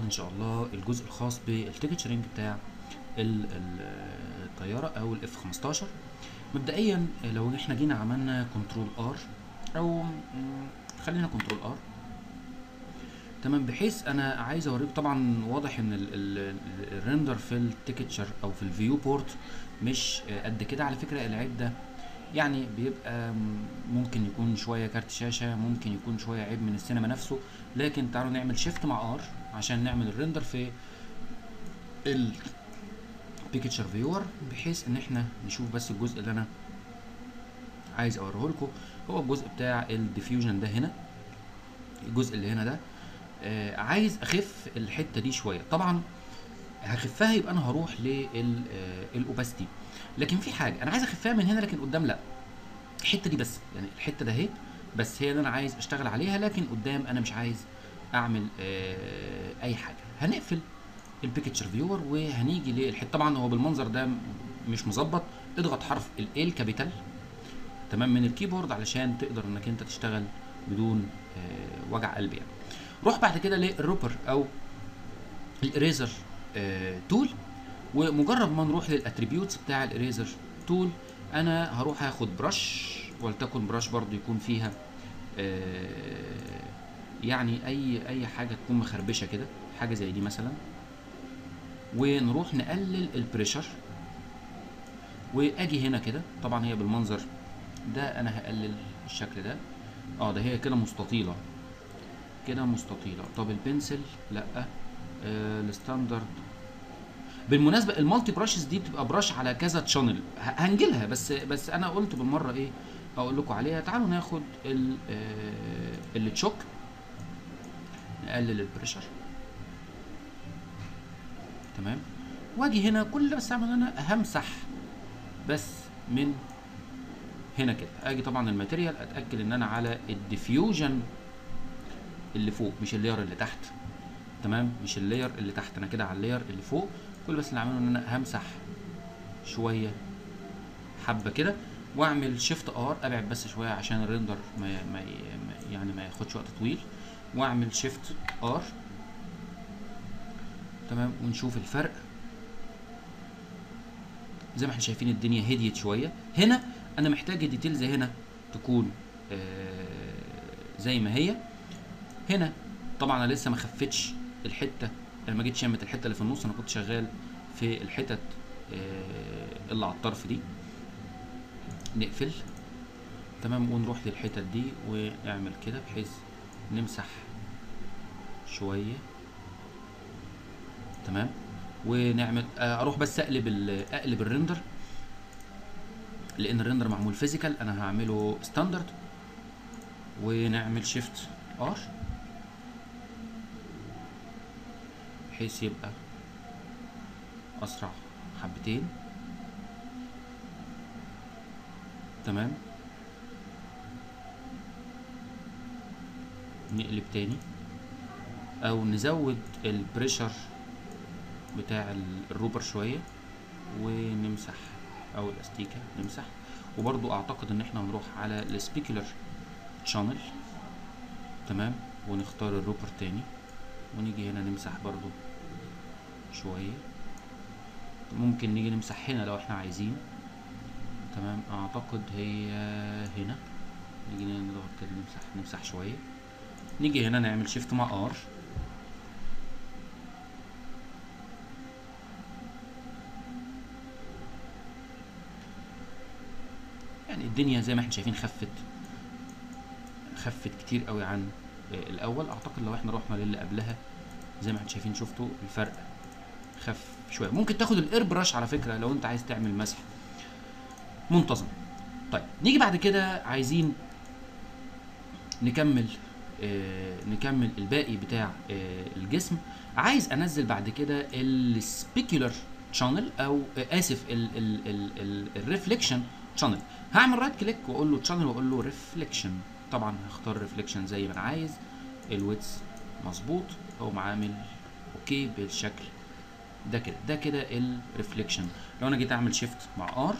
ان شاء الله الجزء الخاص بالتيكتشرنج بتاع ال- ال- الطياره او الاف 15 مبدئيا لو احنا جينا عملنا كنترول ار او مم، خلينا كنترول ار تمام بحيث انا عايز اوريك طبعا واضح ان ال- ال- ال- الريندر في التيكتشر او في الفيو بورت مش آه، قد كده على فكره العيب ده يعني بيبقى م- ممكن يكون شويه كارت شاشه ممكن يكون شويه عيب من السينما نفسه لكن تعالوا نعمل شيفت مع ار عشان نعمل الريندر في ال بيكتشر فيور بحيث ان احنا نشوف بس الجزء اللي انا عايز اوريه لكم هو الجزء بتاع الديفيوجن ده هنا الجزء اللي هنا ده آه عايز اخف الحته دي شويه طبعا هخفها يبقى انا هروح للاوباستي لكن في حاجه انا عايز اخفها من هنا لكن قدام لا الحته دي بس يعني الحته ده اهي بس هي اللي انا عايز اشتغل عليها لكن قدام انا مش عايز اعمل آه اي حاجه هنقفل البيكتشر فيور وهنيجي للحته طبعا هو بالمنظر ده م- مش مظبط اضغط حرف ال كابيتال تمام من الكيبورد علشان تقدر انك انت تشتغل بدون آه وجع قلب يعني روح بعد كده للروبر او الاريزر آه تول ومجرد ما نروح للاتريبيوتس بتاع الاريزر تول انا هروح اخد برش ولتكن برش برضو يكون فيها آه يعني اي اي حاجه تكون مخربشه كده حاجه زي دي مثلا ونروح نقلل البريشر واجي هنا كده طبعا هي بالمنظر ده انا هقلل الشكل ده اه ده هي كده مستطيله كده مستطيله طب البنسل لا آه الستاندرد بالمناسبه المالتي براشز دي بتبقى براش على كذا تشانل هنجيلها بس بس انا قلت بالمره ايه اقول لكم عليها تعالوا ناخد ال آه التشوك نقلل البريشر تمام واجي هنا كل اللي بس اعمل انا همسح بس من هنا كده اجي طبعا الماتيريال اتاكد ان انا على الديفيوجن اللي فوق مش اللاير اللي تحت تمام مش اللاير اللي تحت انا كده على اللاير اللي فوق كل بس اللي اعمله ان انا همسح شويه حبه كده واعمل شيفت ار ابعد بس شويه عشان الريندر ما, ما ما- يعني ما ياخدش وقت طويل واعمل شيفت ار تمام ونشوف الفرق زي ما احنا شايفين الدنيا هديت شويه هنا انا محتاج الديتيلز هنا تكون آه زي ما هي هنا طبعا انا لسه ما خفتش الحته انا ما جيتش شمت الحته اللي في النص انا كنت شغال في الحتت آه اللي على الطرف دي نقفل تمام ونروح للحتت دي ونعمل كده بحيث نمسح شويه تمام ونعمل آه، اروح بس اقلب ال- اقلب الريندر لان الريندر معمول فيزيكال انا هعمله ستاندرد ونعمل شيفت ار بحيث يبقى اسرع حبتين تمام نقلب تاني او نزود البريشر بتاع ال- الروبر شويه ونمسح او الاستيكه نمسح وبرضو اعتقد ان احنا هنروح على السبيكولر شانل تمام ونختار الروبر تاني ونيجي هنا نمسح برضو شويه ممكن نيجي نمسح هنا لو احنا عايزين تمام اعتقد هي هنا نيجي نضغط كده نمسح نمسح شويه نيجي هنا نعمل شيفت مع ار يعني الدنيا زي ما احنا شايفين خفت خفت كتير قوي عن آه، الاول اعتقد لو احنا رحنا للي قبلها زي ما احنا شايفين شفتوا الفرق خف شويه ممكن تاخد الاير براش على فكره لو انت عايز تعمل مسح منتظم طيب نيجي بعد كده عايزين نكمل آه نكمل الباقي بتاع آه الجسم عايز انزل بعد كده السبيكولر شانل او آه اسف الريفليكشن شانل هعمل رايت كليك واقول له شانل واقول له ريفليكشن طبعا هختار ريفليكشن زي ما انا عايز الويتس مظبوط او عامل اوكي بالشكل ده كده ده كده الريفليكشن لو انا جيت اعمل شيفت مع ار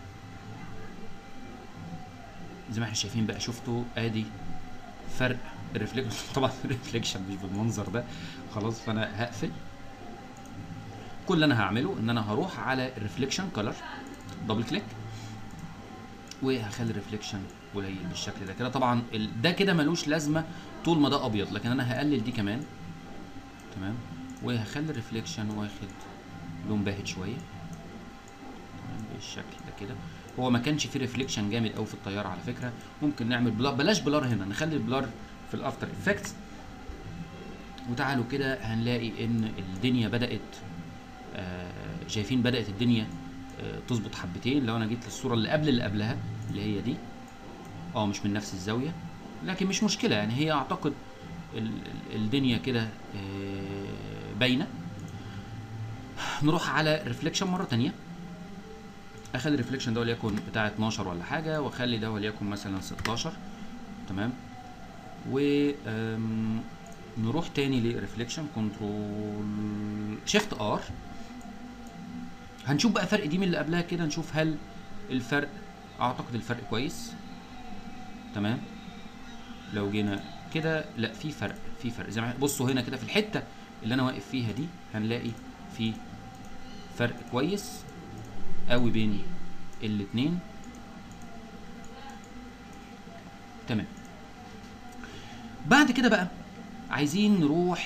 زي ما احنا شايفين بقى شفتوا ادي فرق الريفليكشن طبعا الريفليكشن مش بالمنظر ده خلاص فانا هقفل كل اللي انا هعمله ان انا هروح على الريفليكشن كلر دبل كليك وهخلي الريفليكشن قليل بالشكل ده كده طبعا ال- ده كده ملوش لازمه طول ما ده ابيض لكن انا هقلل دي كمان تمام وهخلي الريفليكشن واخد لون باهت شويه تمام بالشكل ده كده هو ما كانش فيه ريفليكشن جامد قوي في الطياره على فكره ممكن نعمل بلار بلاش بلار هنا نخلي البلار في الافتر افكتس وتعالوا كده هنلاقي ان الدنيا بدات آه شايفين بدات الدنيا آه تظبط حبتين لو انا جيت للصوره اللي قبل اللي قبلها اللي هي دي اه مش من نفس الزاويه لكن مش مشكله يعني هي اعتقد ال- ال- الدنيا كده آه، باينه نروح على ريفليكشن مره تانية اخلي الريفليكشن ده وليكن بتاع 12 ولا حاجه واخلي ده وليكن مثلا 16 تمام و آم، نروح تاني لريفليكشن كنترول شيفت ار هنشوف بقى فرق دي من اللي قبلها كده نشوف هل الفرق اعتقد الفرق كويس تمام لو جينا كده لا في فرق في فرق زي ما بصوا هنا كده في الحته اللي انا واقف فيها دي هنلاقي في فرق كويس قوي بين الاتنين تمام بعد كده بقى عايزين نروح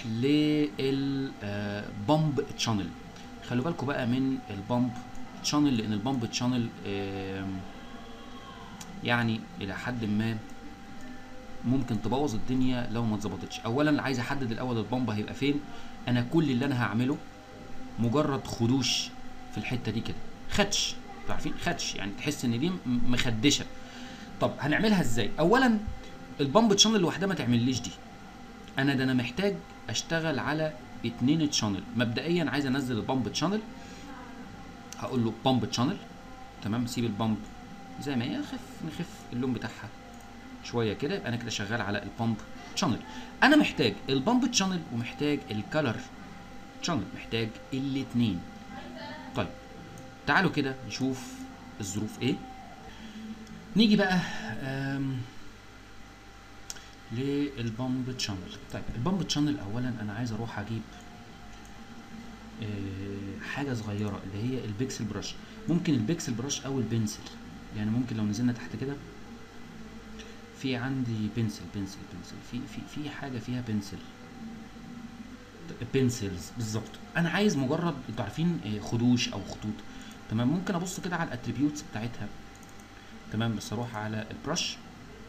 للبامب تشانل خلوا بالكم بقى من البامب تشانل لان البامب تشانل يعني الى حد ما ممكن تبوظ الدنيا لو ما اتظبطتش اولا عايز احدد الاول البامب هيبقى فين انا كل اللي انا هعمله مجرد خدوش في الحته دي كده خدش انتوا عارفين خدش يعني تحس ان دي م- مخدشه طب هنعملها ازاي اولا البامب تشانل لوحدها ما تعمليش دي انا ده انا محتاج اشتغل على اتنين تشانل مبدئيا عايز انزل البامب تشانل هقول له بامب تشانل تمام سيب البامب زي ما هي خف نخف اللون بتاعها شويه كده يبقى انا كده شغال على البامب شانل انا محتاج البامب شانل ومحتاج الكالر شانل محتاج الاتنين طيب تعالوا كده نشوف الظروف ايه نيجي بقى آم، للبامب شانل طيب البامب شانل اولا انا عايز اروح اجيب آه، حاجه صغيره اللي هي البيكسل برش ممكن البيكسل برش او البنسل يعني ممكن لو نزلنا تحت كده في عندي بنسل بنسل بنسل في في في حاجه فيها بنسل بنسلز بالظبط انا عايز مجرد انتوا عارفين آه، خدوش او خطوط تمام ممكن ابص كده على الاتريبيوتس بتاعتها تمام بس اروح على البرش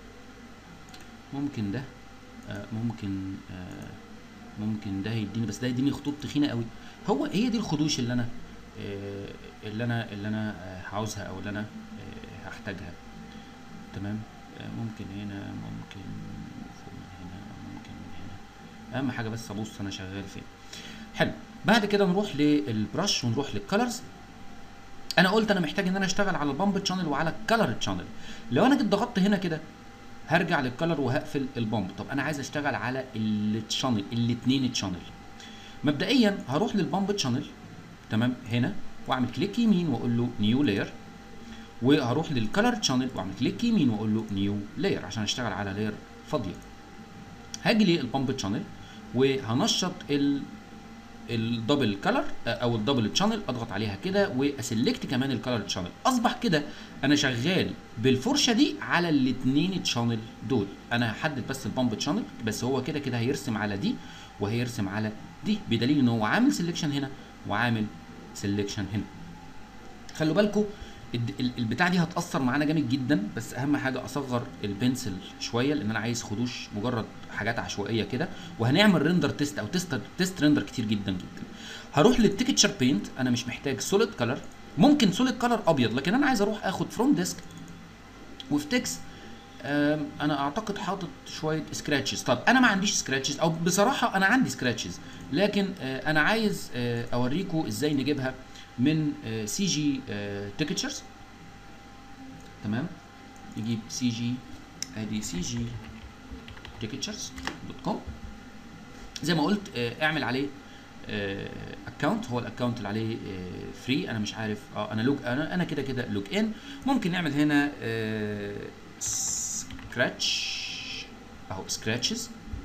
ممكن ده آه، ممكن آه، ممكن ده يديني بس ده يديني خطوط تخينه قوي هو هي دي الخدوش اللي انا آه، اللي انا اللي انا آه، عاوزها او اللي انا آه، هحتاجها تمام آه، ممكن هنا ممكن فوق من هنا ممكن من هنا اهم حاجه بس ابص انا شغال فين حلو بعد كده نروح للبرش ونروح للكالرز انا قلت انا محتاج ان انا اشتغل على البامب تشانل وعلى الكالر تشانل لو انا جيت ضغطت هنا كده هرجع للكالر وهقفل البامب طب انا عايز اشتغل على التشانل الاثنين تشانل مبدئيا هروح للبامب تشانل تمام هنا واعمل كليك يمين واقول له نيو لاير وهروح للكالر تشانل واعمل كليك يمين واقول له نيو لاير عشان اشتغل على لاير فاضيه هاجي للبامب تشانل وهنشط ال الدبل كلر او الدبل تشانل اضغط عليها كده واسلكت كمان الكلر تشانل اصبح كده انا شغال بالفرشه دي على الاثنين تشانل دول انا هحدد بس البامب تشانل بس هو كده كده هيرسم على دي وهيرسم على دي بدليل ان هو عامل سيلكشن هنا وعامل سيلكشن هنا خلوا بالكم البتاع دي هتاثر معانا جامد جدا بس اهم حاجه اصغر البنسل شويه لان انا عايز خدوش مجرد حاجات عشوائيه كده وهنعمل ريندر تيست او تيست تيست ريندر كتير جدا جدا هروح للتكتشر بينت انا مش محتاج سوليد كلر ممكن سوليد كلر ابيض لكن انا عايز اروح اخد فروم ديسك وفي تكس انا اعتقد حاطط شويه سكراتشز طب انا ما عنديش سكراتشز او بصراحه انا عندي سكراتشز لكن آه انا عايز آه اوريكم ازاي نجيبها من سي جي تيكتشرز تمام نجيب سي جي ادي سي جي تيكتشرز دوت كوم زي ما قلت آه اعمل عليه اكونت هو الاكونت اللي عليه فري انا مش عارف اه انا لوج انا انا كده كده لوج ان ممكن نعمل هنا سكراتش اهو سكراتشز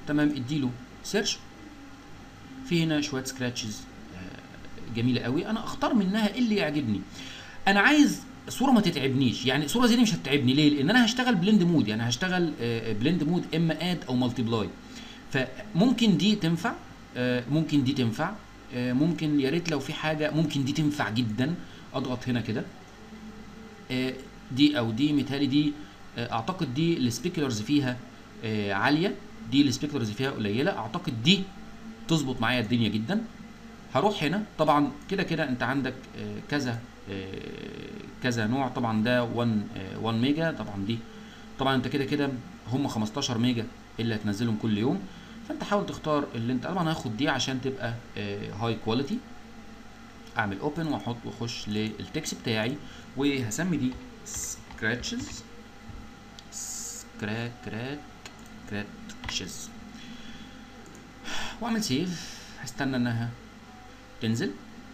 تمام اديله سيرش في هنا شويه سكراتشز جميله قوي انا اختار منها اللي يعجبني انا عايز صوره ما تتعبنيش يعني صوره زي دي مش هتتعبني ليه لان انا هشتغل بلند مود يعني هشتغل آه، بلند مود اما اد او مالتيبلاي فممكن دي تنفع آه، ممكن دي تنفع آه، ممكن يا ريت لو في حاجه ممكن دي تنفع جدا اضغط هنا كده آه، دي او دي متهيألي دي آه، اعتقد دي السبيكولرز فيها آه، عاليه دي السبيكولرز فيها قليله اعتقد دي تظبط معايا الدنيا جدا هروح هنا طبعا كده كده انت عندك آه، كذا آه، كذا نوع طبعا ده 1 آه، 1 ميجا طبعا دي طبعا انت كده كده هم 15 ميجا اللي هتنزلهم كل يوم فانت حاول تختار اللي انت طبعا هاخد دي عشان تبقى هاي كواليتي اعمل اوبن واحط واخش للتكست بتاعي وهسمي دي سكراتشز سكراك كراك كراتشز واعمل سيف هستنى انها تنزل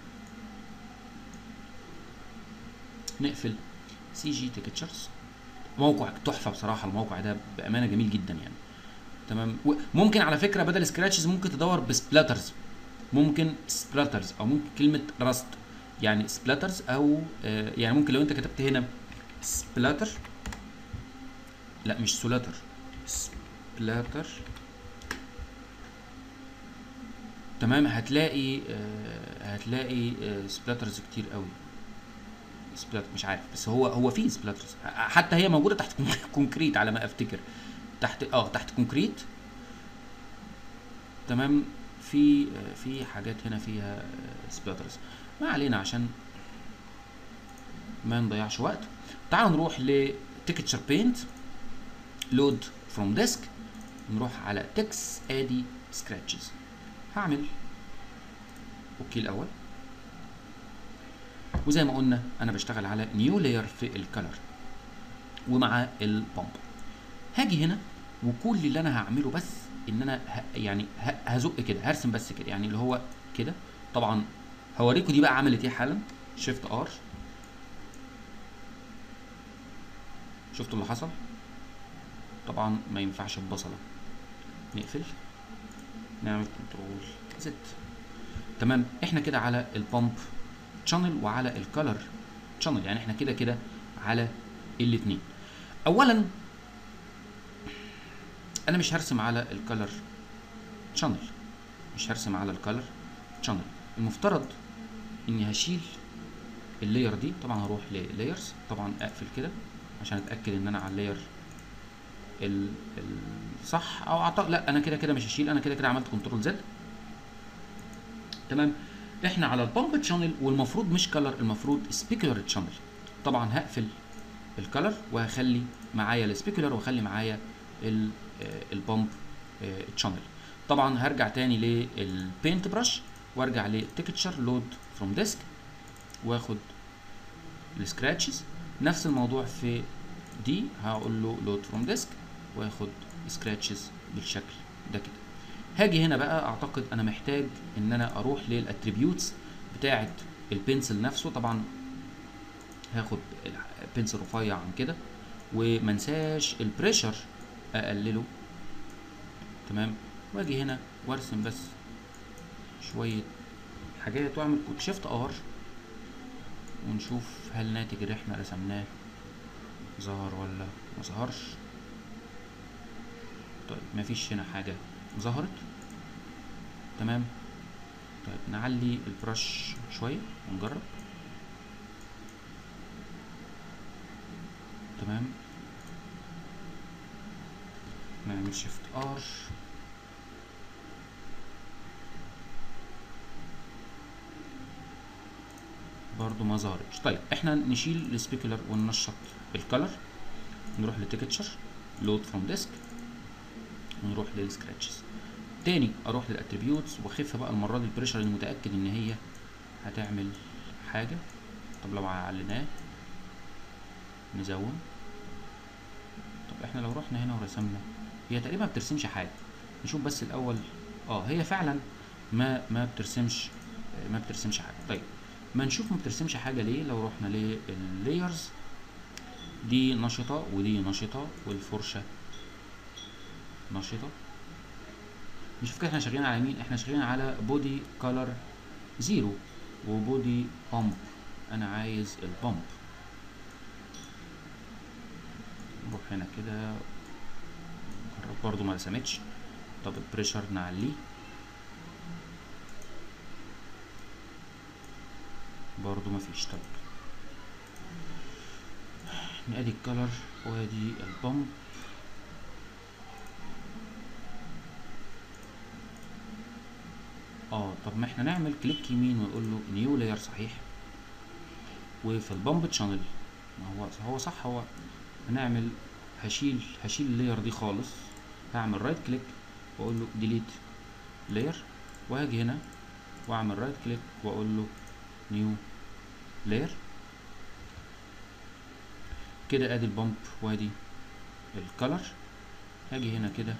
نقفل سي جي تيكتشرز موقع تحفه بصراحه الموقع ده بامانه جميل جدا يعني تمام و- ممكن على فكره بدل سكراتشز ممكن تدور بسبلاترز ممكن سبلاترز او ممكن كلمه راست يعني سبلاترز او آه يعني ممكن لو انت كتبت هنا سبلاتر لا مش سولاتر سبلاتر تمام هتلاقي آه هتلاقي آه سبلاترز كتير قوي سبلاتر مش عارف بس هو هو في سبلاترز حتى هي موجوده تحت كون- كونكريت على ما افتكر تحت اه تحت كونكريت تمام في آه، في حاجات هنا فيها سبلاترز ما علينا عشان ما نضيعش وقت تعالوا نروح لتكتشر بينت لود فروم ديسك نروح على تكس ادي سكراتشز هعمل اوكي الاول وزي ما قلنا انا بشتغل على نيو لاير في الكلر ومع البامب هاجي هنا وكل اللي انا هعمله بس ان انا ه... يعني ه... هزق كده هرسم بس كده يعني اللي هو كده طبعا هوريكم دي بقى عملت ايه حالا شيفت ار شفتوا اللي حصل طبعا ما ينفعش ببصله نقفل نعمل كنترول زد تمام احنا كده على البامب شانل وعلى الكالر شانل يعني احنا كده كده على الاثنين اولا انا مش هرسم على الكالر شانل مش هرسم على الكالر شانل المفترض اني هشيل اللاير دي طبعا هروح للايرز طبعا اقفل كده عشان اتاكد ان انا على اللاير ال- الصح او اعتقد لا انا كده كده مش هشيل انا كده كده عملت كنترول زد تمام احنا على البامب شانل والمفروض مش كلر المفروض سبيكولر شانل طبعا هقفل الكلر وهخلي معايا السبيكولر واخلي معايا ال- آه، البامب شانل طبعا هرجع تاني للبينت برش وارجع لتكتشر لود فروم ديسك واخد السكراتشز نفس الموضوع في دي هقول له لود فروم ديسك واخد سكراتشز بالشكل ده كده هاجي هنا بقى اعتقد انا محتاج ان انا اروح للاتريبيوتس بتاعه البنسل نفسه طبعا هاخد بنسل رفيع عن كده ومنساش البريشر اقلله تمام واجي هنا وارسم بس شويه حاجات واعمل شيفت ار ونشوف هل ناتج اللي احنا رسمناه ظهر ولا ما ظهرش طيب مفيش هنا حاجة ظهرت تمام طيب نعلي البرش شوية ونجرب تمام نعمل شيفت ار برضو ما ظهرتش طيب احنا نشيل السبيكولر وننشط الكلر نروح لتكتشر لود فروم ديسك ونروح للسكراتشز تاني اروح للاتريبيوتس واخف بقى المره دي البريشر اللي متاكد ان هي هتعمل حاجه طب لو عليناه نزوم طب احنا لو رحنا هنا ورسمنا هي تقريبا ما بترسمش حاجه نشوف بس الاول اه هي فعلا ما ما بترسمش ما بترسمش حاجه طيب ما نشوف ما بترسمش حاجه ليه لو رحنا لللايرز دي نشطه ودي نشطه والفرشه نشطه نشوف كده احنا شغالين على مين احنا شغالين على بودي كولر زيرو وبودي بامب انا عايز البامب نروح هنا كده نجرب برضو ما رسمتش طب البريشر نعليه برضو ما فيش طب نادي الكلر وادي البامب اه طب ما احنا نعمل كليك يمين ونقول له نيو لاير صحيح وفي البامب تشانل ما هو هو صح هو هنعمل هشيل هشيل اللاير دي خالص هعمل رايت كليك واقول له ديليت لاير وهاجي هنا واعمل رايت كليك واقول له نيو لاير كده ادي البامب وادي الكلر هاجي هنا كده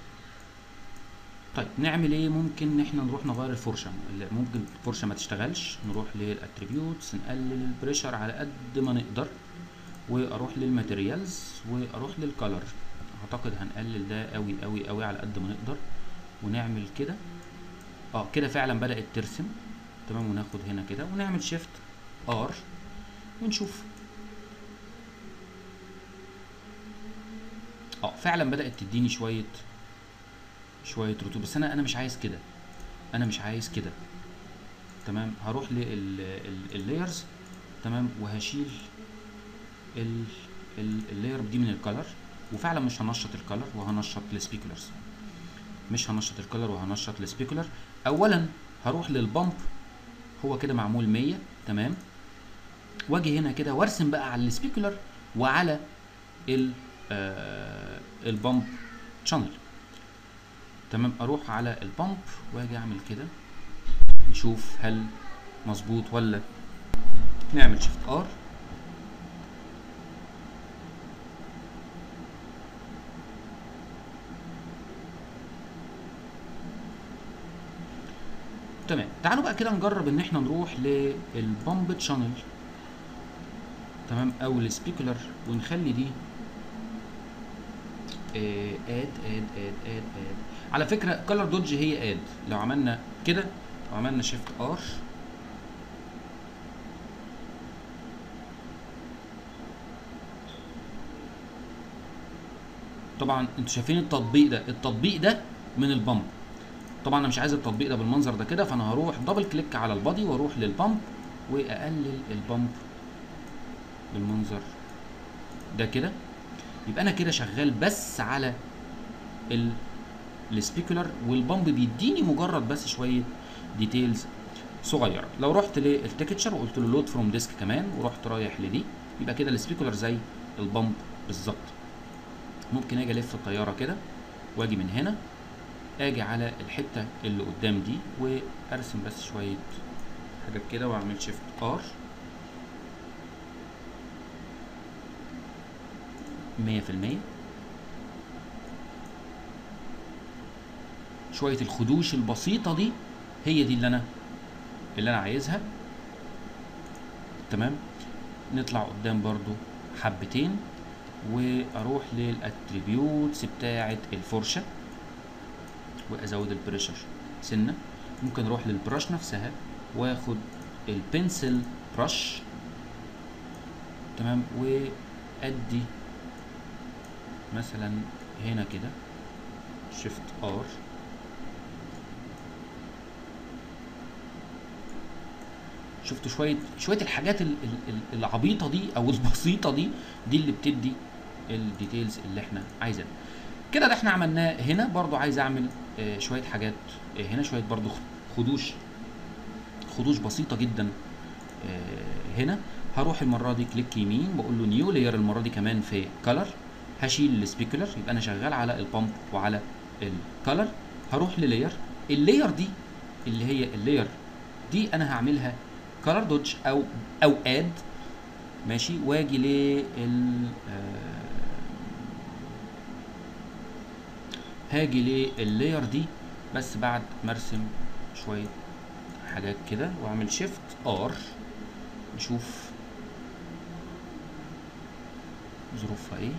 طيب نعمل ايه ممكن ان احنا نروح نغير الفرشه اللي ممكن الفرشه ما تشتغلش نروح للاتريبيوتس نقلل البريشر على قد ما نقدر واروح للماتيريالز واروح للكلر اعتقد هنقلل ده قوي قوي قوي على قد ما نقدر ونعمل كده اه كده فعلا بدات ترسم تمام وناخد هنا كده ونعمل شيفت ار ونشوف اه فعلا بدات تديني شويه شويه رطوبه بس انا انا مش عايز كده انا مش عايز كده تمام هروح لللايرز تمام وهشيل ال اللاير دي من الكلر وفعلا مش هنشط الكلر وهنشط السبيكولرز مش هنشط الكلر وهنشط السبيكولر اولا هروح للبامب هو كده معمول 100 تمام واجي هنا كده وارسم بقى على السبيكولر وعلى ال آه البامب شانل تمام اروح على البامب واجي اعمل كده نشوف هل مظبوط ولا نعمل شيفت ار تمام تعالوا بقى كده نجرب ان احنا نروح للبامب شانل تمام او السبيكولر ونخلي دي اد اد اد اد اد على فكره كلر دوج هي اد لو عملنا كده لو عملنا شيفت ار طبعا انتوا شايفين التطبيق ده التطبيق ده من البامب طبعا انا مش عايز التطبيق ده بالمنظر ده كده فانا هروح دبل كليك على البادي واروح للبامب واقلل البامب بالمنظر ده كده يبقى انا كده شغال بس على ال السبيكولر والبامب بيديني مجرد بس شويه ديتيلز صغيره لو رحت للتكتشر وقلت له لود فروم ديسك كمان ورحت رايح لدي يبقى كده السبيكولر زي البامب بالظبط ممكن اجي الف الطياره كده واجي من هنا اجي على الحته اللي قدام دي وارسم بس شويه حاجات كده واعمل شيفت ار مية في المية شوية الخدوش البسيطة دي هي دي اللي أنا اللي أنا عايزها تمام نطلع قدام برضو حبتين وأروح للأتريبيوتس بتاعة الفرشة وأزود البريشر سنة ممكن أروح للبرش نفسها وآخد البنسل برش تمام وأدي مثلا هنا كده شيفت ار شفتوا شويه شويه الحاجات ال ال العبيطه دي او البسيطه دي دي اللي بتدي الديتيلز اللي احنا عايزينها كده ده احنا عملناه هنا برضو عايز اعمل آه شويه حاجات آه هنا شويه برضو خدوش خدوش بسيطه جدا آه هنا هروح المره دي كليك يمين بقول له نيو لاير المره دي كمان في كلر هشيل السبيكولر يبقى انا شغال على البامب وعلى الكلر هروح للاير اللاير دي اللي هي اللاير دي انا هعملها كلر دوج او او اد ماشي واجي لل هاجي لللاير دي بس بعد ما ارسم شويه حاجات كده واعمل شيفت ار نشوف ظروفها ايه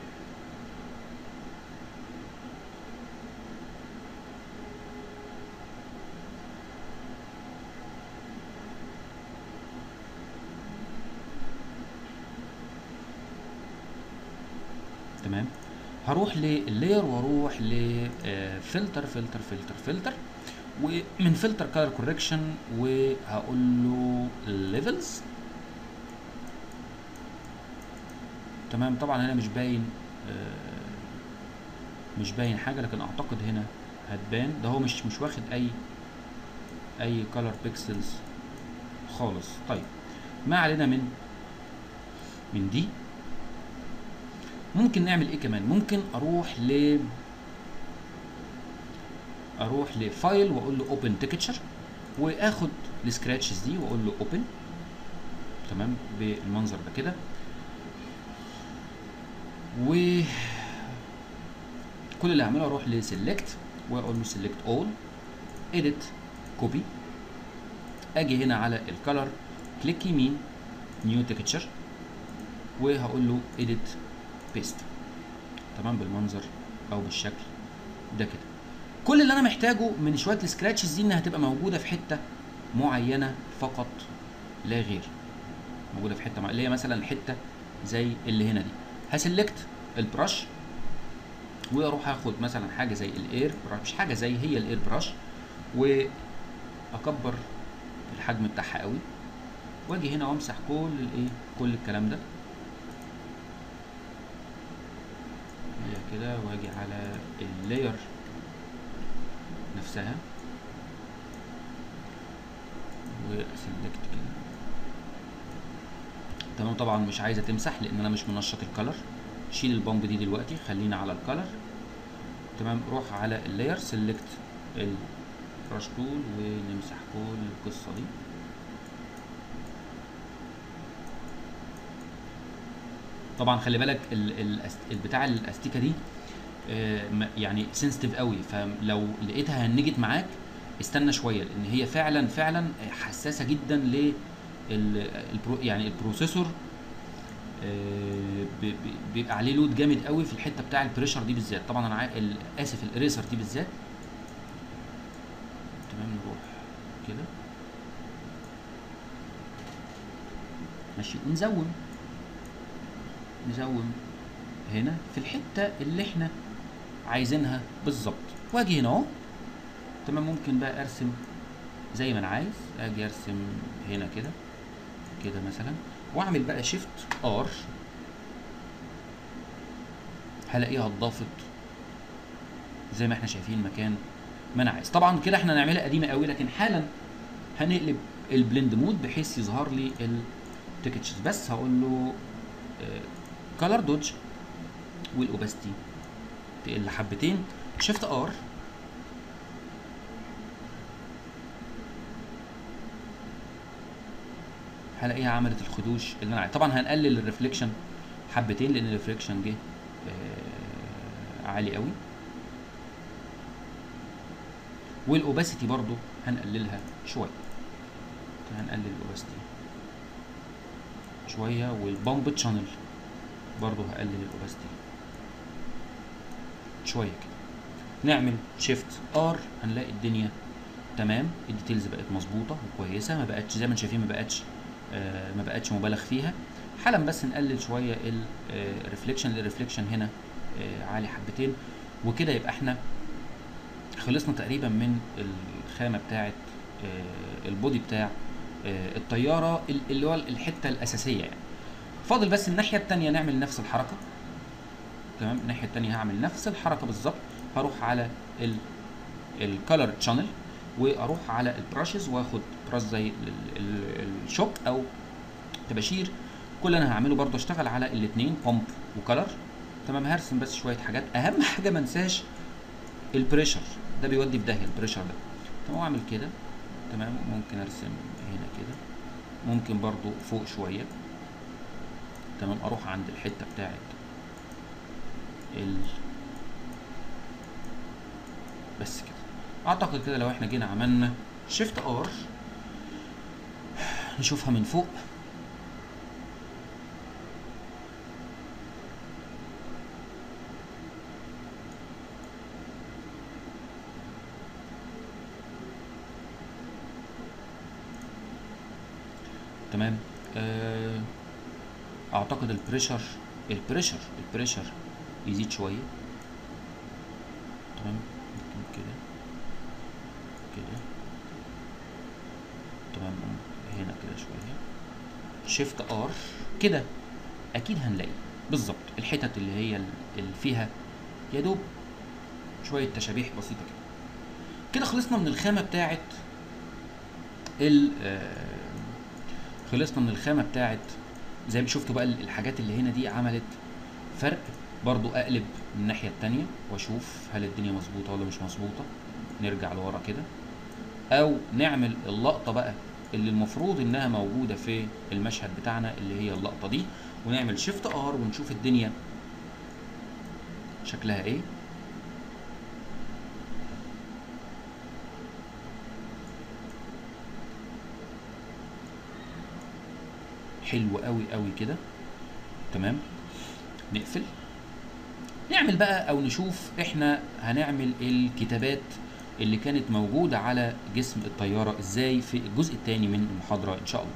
هروح لللاير واروح لفلتر فلتر فلتر فلتر ومن فلتر كلر كوركشن وهقول له ليفلز تمام طبعا هنا مش باين آه، مش باين حاجه لكن اعتقد هنا هتبان ده هو مش مش واخد اي اي كلر بيكسلز خالص طيب ما علينا من من دي ممكن نعمل ايه كمان ممكن اروح ل اروح لفايل واقول له اوبن تكتشر واخد السكراتشز دي واقول له اوبن تمام بالمنظر ده كده و كل اللي هعمله اروح لسيلكت واقول له سيلكت اول اديت كوبي اجي هنا على الكالر كليك يمين نيو تكتشر وهقول له اديت بيست تمام بالمنظر او بالشكل ده كده كل اللي انا محتاجه من شويه السكراتشز دي انها تبقى موجوده في حته معينه فقط لا غير موجوده في حته مع... اللي هي مثلا الحته زي اللي هنا دي هسلكت البرش واروح اخد مثلا حاجه زي الاير مش حاجه زي هي الاير برش واكبر الحجم بتاعها قوي واجي هنا وامسح كل الايه كل الكلام ده هي كده واجي على اللاير نفسها وسلكت كده تمام طبعا مش عايزه تمسح لان انا مش منشط الكلر شيل البامب دي دلوقتي خلينا على الكلر تمام روح على اللاير سلكت البراش تول ونمسح كل القصه دي طبعا خلي بالك ال- ال- البتاع الاستيكه دي آه، م- يعني سنسيتيف قوي فلو لقيتها هنجت معاك استنى شويه لان هي فعلا فعلا حساسه جدا ل ال- البرو يعني البروسيسور آه، ب- ب- بيبقى عليه لود جامد قوي في الحته بتاع البريشر دي بالذات طبعا انا عا- ال- اسف الاريسر دي بالذات تمام نروح كده ماشي نزوم نزوم هنا في الحته اللي احنا عايزينها بالظبط واجي هنا اهو تمام ممكن بقى ارسم زي ما انا عايز اجي ارسم هنا كده كده مثلا واعمل بقى شيفت ار هلاقيها اتضافت زي ما احنا شايفين مكان ما انا عايز طبعا كده احنا هنعملها قديمه قوي لكن حالا هنقلب البلند مود بحيث يظهر لي التكتشز بس هقول له كلر دوج والاوباستي تقل حبتين شيفت ار هلاقيها عملت الخدوش اللي انا عايز طبعا هنقلل الريفليكشن حبتين لان الريفليكشن جه آه عالي قوي والاوباسيتي برضو هنقللها شويه هنقلل الاوباسيتي شويه والبامب تشانل برضو هقلل الاوباسيتي شويه كده نعمل شيفت ار هنلاقي الدنيا تمام الديتيلز بقت مظبوطه وكويسه ما بقتش زي ما انتم شايفين ما بقتش آه ما بقتش مبالغ فيها حالا بس نقلل شويه الريفليكشن الريفليكشن هنا آه عالي حبتين وكده يبقى احنا خلصنا تقريبا من الخامه بتاعه آه البودي بتاع آه الطياره اللي هو الحته الاساسيه يعني فاضل بس الناحيه الثانيه نعمل نفس الحركه تمام الناحيه الثانيه هعمل نفس الحركه بالظبط هروح على الكالر شانل واروح على البراشز واخد براش زي الشوك او تباشير كل اللي انا هعمله برضه اشتغل على الاثنين بومب وكلر تمام هرسم بس شويه حاجات اهم حاجه ما انساش البريشر ده بيودي في داهيه البريشر ده تمام اعمل كده تمام ممكن ارسم هنا كده ممكن برضو فوق شويه تمام اروح عند الحته بتاعت ال بس كده اعتقد كده لو احنا جينا عملنا شيفت ار نشوفها من فوق تمام آه، اعتقد البريشر البريشر البريشر يزيد شويه تمام ممكن كده كده تمام هنا كده شويه شيفت ار كده اكيد هنلاقي بالظبط الحتت اللي هي اللي فيها يا دوب شويه تشابيح بسيطه كده كده خلصنا من الخامه بتاعت ال آه، خلصنا من الخامه بتاعت زي ما شفتوا بقى الحاجات اللي هنا دي عملت فرق برضو اقلب من الناحيه التانية واشوف هل الدنيا مظبوطه ولا مش مظبوطه نرجع لورا كده او نعمل اللقطه بقى اللي المفروض انها موجوده في المشهد بتاعنا اللي هي اللقطه دي ونعمل شيفت ار ونشوف الدنيا شكلها ايه حلو قوي قوي كده تمام نقفل نعمل بقى او نشوف احنا هنعمل الكتابات اللي كانت موجودة على جسم الطيارة ازاي في الجزء الثاني من المحاضرة ان شاء الله